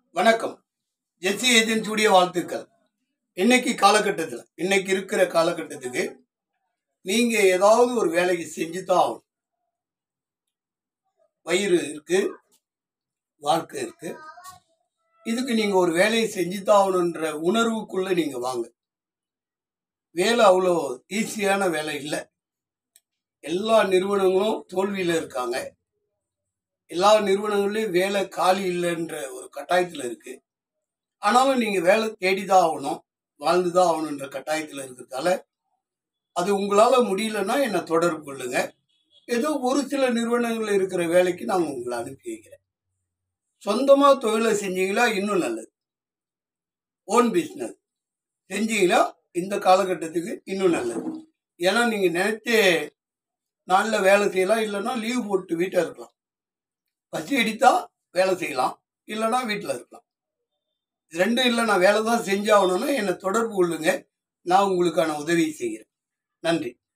வணக்கம் ஜெஸ்ஸி ஏஜென்சியுடைய வாழ்த்துக்கள் இன்னைக்கு காலகட்டத்தில் இன்னைக்கு இருக்கிற காலகட்டத்துக்கு நீங்க ஏதாவது ஒரு வேலைக்கு செஞ்சு தான் ஆகணும் வயிறு இருக்கு வாழ்க்கை இருக்கு இதுக்கு நீங்க ஒரு வேலையை செஞ்சு தான் ஆகணுன்ற உணர்வுக்குள்ள நீங்க வாங்க வேலை அவ்வளோ ஈஸியான வேலை இல்லை எல்லா நிறுவனங்களும் தோல்வியில இருக்காங்க எல்லா நிறுவனங்கள்லயும் வேலை காலி இல்லைன்ற ஒரு கட்டாயத்தில் இருக்கு ஆனாலும் நீங்க வேலை தேடிதான் ஆகணும் வாழ்ந்துதான் ஆகணுன்ற கட்டாயத்தில் இருக்கிறதால அது உங்களால முடியலன்னா என்னை தொடர்பு கொள்ளுங்க ஏதோ ஒரு சில நிறுவனங்கள் இருக்கிற வேலைக்கு நான் உங்களை அனுப்பி வைக்கிறேன் சொந்தமா தொழிலை செஞ்சீங்களா இன்னும் நல்லது ஓன் பிஸ்னஸ் செஞ்சீங்களா இந்த காலகட்டத்துக்கு இன்னும் நல்லது ஏன்னா நீங்க நினைச்ச நாளில் வேலை செய்யலாம் இல்லைன்னா லீவ் போட்டு வீட்டில் இருக்கலாம் பசி அடித்தா வேலை செய்யலாம் இல்லைன்னா வீட்டில் இருக்கலாம் இது ரெண்டும் இல்லை நான் வேலை தான் செஞ்சாகணும்னா என்னை தொடர்பு கொள்ளுங்க நான் உங்களுக்கான உதவி செய்கிறேன் நன்றி